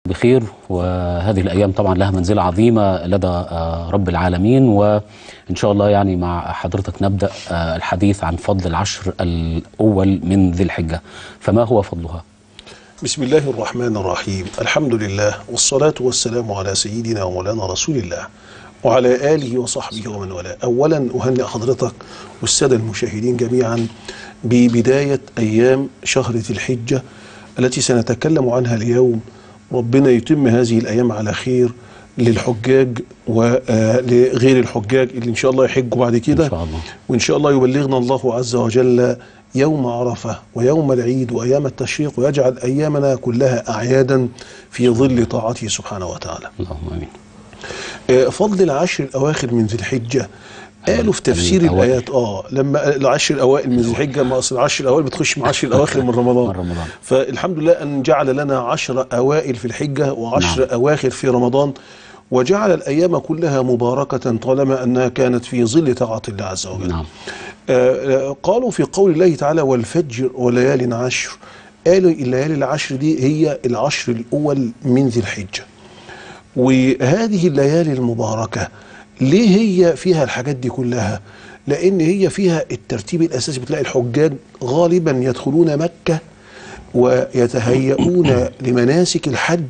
بخير وهذه الأيام طبعا لها منزلة عظيمة لدى آه، رب العالمين وإن شاء الله يعني مع حضرتك نبدأ آه، الحديث عن فضل العشر الأول من ذي الحجة فما هو فضلها؟ بسم الله الرحمن الرحيم الحمد لله والصلاة والسلام على سيدنا ومولانا رسول الله وعلى آله وصحبه ومن والاه أولا أهنئ حضرتك والسادة المشاهدين جميعا ببداية أيام شهر ذي الحجة التي سنتكلم عنها اليوم ربنا يتم هذه الأيام على خير للحجاج ولغير الحجاج اللي إن شاء الله يحجوا بعد كده إن شاء الله. وإن شاء الله يبلغنا الله عز وجل يوم عرفة ويوم العيد وأيام التشريق ويجعل أيامنا كلها أعيادا في ظل طاعته سبحانه وتعالى اللهم آمين آه، فضل العشر الأواخر من ذي الحجة قالوا في تفسير الأوائل. الآيات اه لما العشر الأوائل من ذي الحجة ما أصل العشر الأوائل بتخش مع العشر الأواخر من رمضان من رمضان. فالحمد لله أن جعل لنا عشر أوائل في الحجة وعشر نعم. أواخر في رمضان وجعل الأيام كلها مباركة طالما أنها كانت في ظل طاعة الله عز وجل نعم آه، آه، قالوا في قول الله تعالى والفجر وليال عشر قالوا الليالي العشر دي هي العشر الأول من ذي الحجة وهذه الليالي المباركة ليه هي فيها الحاجات دي كلها لأن هي فيها الترتيب الأساسي بتلاقي الحجاج غالبا يدخلون مكة ويتهيئون لمناسك الحج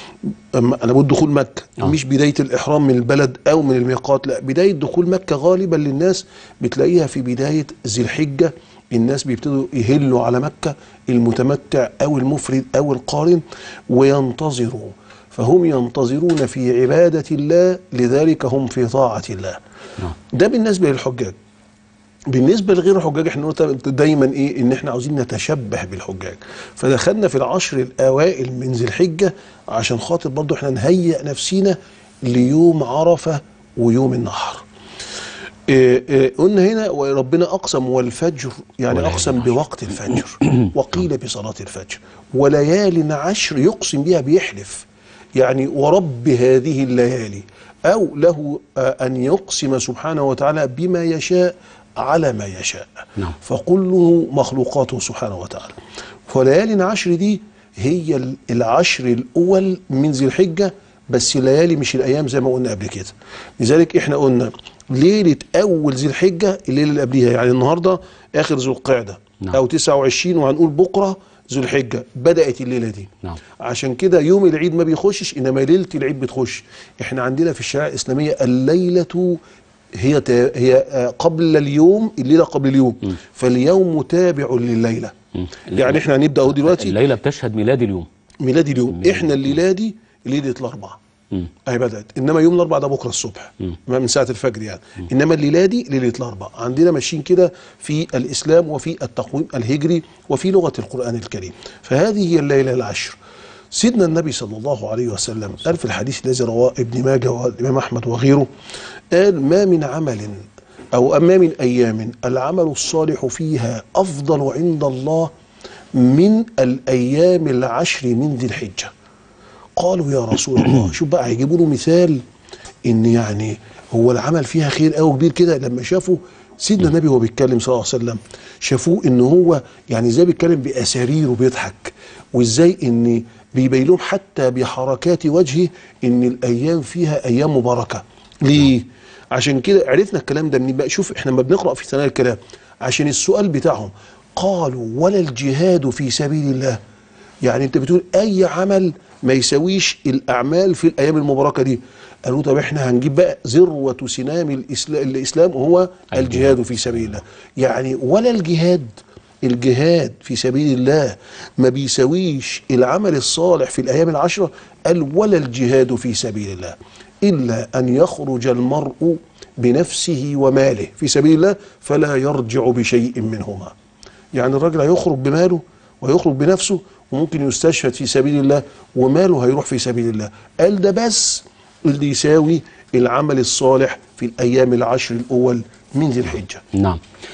أما انا بقول دخول مكه آه. مش بدايه الاحرام من البلد او من الميقات لا بدايه دخول مكه غالبا للناس بتلاقيها في بدايه ذي الحجه الناس بيبتدوا يهلوا على مكه المتمتع او المفرد او القارن وينتظروا فهم ينتظرون في عباده الله لذلك هم في طاعه الله نعم ده بالنسبه للحجاج بالنسبه لغير الحجاج احنا قلنا دايما ايه ان احنا عاوزين نتشبه بالحجاج فدخلنا في العشر الاوائل من ذي الحجه عشان خاطر برضو احنا نهيئ نفسينا ليوم عرفه ويوم النحر إيه إيه قلنا هنا وربنا اقسم والفجر يعني وليالي اقسم العشر. بوقت الفجر وقيل بصلاه الفجر وليال عشر يقسم بها بيحلف يعني ورب هذه الليالي او له آه، ان يقسم سبحانه وتعالى بما يشاء على ما يشاء نعم. فكله مخلوقاته سبحانه وتعالى فليالي عشر دي هي ال- العشر الاول من ذي الحجه بس ليالي مش الايام زي ما قلنا قبل كده لذلك احنا قلنا ليله اول ذي الحجه الليله اللي قبليها يعني النهارده اخر ذو القعده نعم. او 29 وهنقول بكره ذو الحجه بدات الليله دي نعم. عشان كده يوم العيد ما بيخشش انما ليله العيد بتخش احنا عندنا في الشريعه الاسلاميه الليله هي تا- هي آه، قبل اليوم الليله قبل اليوم فاليوم تابع لليله مم. يعني احنا هنبدا اهو دلوقتي الليلة بتشهد ميلاد اليوم ميلاد اليوم احنا الليله دي ليله الاربعاء مم. اهي بدات انما يوم الاربعاء ده بكره الصبح ما من ساعه الفجر يعني انما الليله دي ليله الاربعاء عندنا ماشيين كده في الاسلام وفي التقويم الهجري وفي لغه القران الكريم فهذه هي الليله العشر سيدنا النبي صلى الله عليه وسلم قال في الحديث الذي رواه ابن ماجه والامام احمد وغيره قال ما من عمل او ما من ايام العمل الصالح فيها افضل عند الله من الايام العشر من ذي الحجه قالوا يا رسول الله شوف بقى هيجيبوا له مثال ان يعني هو العمل فيها خير قوي كبير كده لما شافوا سيدنا النبي وهو بيتكلم صلى الله عليه وسلم شافوه ان هو يعني ازاي بيتكلم باسارير وبيضحك وازاي ان بيبين لهم حتى بحركات وجهه ان الايام فيها ايام مباركه ليه عشان كده عرفنا الكلام ده منين بقى شوف احنا لما بنقرا في ثنايا الكلام عشان السؤال بتاعهم قالوا ولا الجهاد في سبيل الله يعني انت بتقول اي عمل ما يساويش الاعمال في الايام المباركه دي قالوا طب احنا هنجيب بقى ذروه سنام الاسلام, الإسلام وهو الجهاد في سبيل الله يعني ولا الجهاد الجهاد في سبيل الله ما بيساويش العمل الصالح في الايام العشره قال ولا الجهاد في سبيل الله الا ان يخرج المرء بنفسه وماله في سبيل الله فلا يرجع بشيء منهما يعني الراجل هيخرج بماله ويخرج بنفسه وممكن يستشهد في سبيل الله وماله هيروح في سبيل الله قال ده بس اللي يساوي العمل الصالح في الأيام العشر الأول من ذي الحجة نعم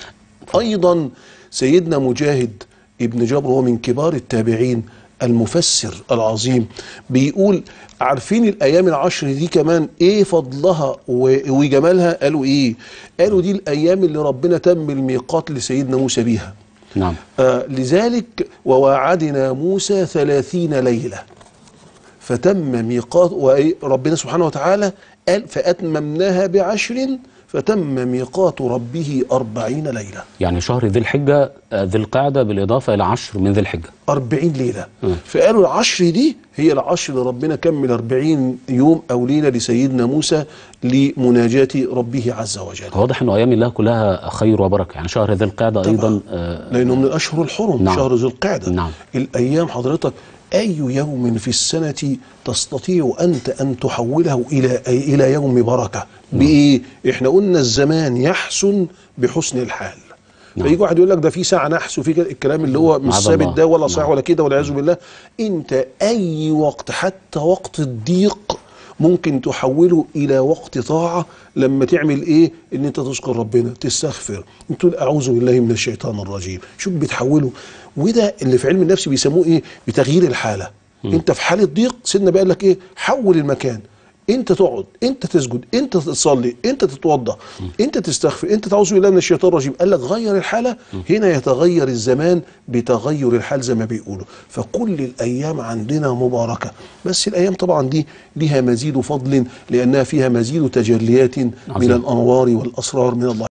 أيضا سيدنا مجاهد ابن جبر هو من كبار التابعين المفسر العظيم بيقول عارفين الايام العشر دي كمان ايه فضلها و- وجمالها قالوا ايه قالوا دي الايام اللي ربنا تم الميقات لسيدنا موسى بيها نعم آه لذلك وواعدنا موسى ثلاثين ليلة فتم ميقات وربنا سبحانه وتعالى قال فأتممناها بعشر فتم ميقات ربه أربعين ليلة يعني شهر ذي الحجة آه، ذي القعدة بالإضافة إلى عشر من ذي الحجة أربعين ليلة مم. فقالوا العشر دي هي العشر اللي ربنا كمل أربعين يوم أو ليلة لسيدنا موسى لمناجاة ربه عز وجل واضح أنه أيام الله كلها خير وبركة يعني شهر ذي القعدة أيضا آه، لأنه من الأشهر الحرم نعم. شهر ذو القعدة نعم. الأيام حضرتك أي يوم في السنة تستطيع أنت أن تحوله إلى إلى يوم بركة بإيه؟ إحنا قلنا الزمان يحسن بحسن الحال نعم. فيجي واحد يقول لك ده في ساعة نحس وفي كده الكلام اللي هو مش معاذ ثابت الله. ده ولا صحيح نعم. ولا كده والعياذ بالله أنت أي وقت حتى وقت الضيق ممكن تحوله الى وقت طاعه لما تعمل ايه ان انت تذكر ربنا تستغفر تقول اعوذ بالله من الشيطان الرجيم شوف بتحوله وده اللي في علم النفس بيسموه ايه بتغيير الحاله انت في حاله ضيق سيدنا بقى لك ايه حول المكان انت تقعد انت تسجد انت تصلي انت تتوضا انت تستغفر انت تعوذ بالله من الشيطان الرجيم قال لك غير الحاله هنا يتغير الزمان بتغير الحال زي ما بيقولوا فكل الايام عندنا مباركه بس الايام طبعا دي لها مزيد فضل لانها فيها مزيد تجليات من عظيم. الانوار والاسرار من الله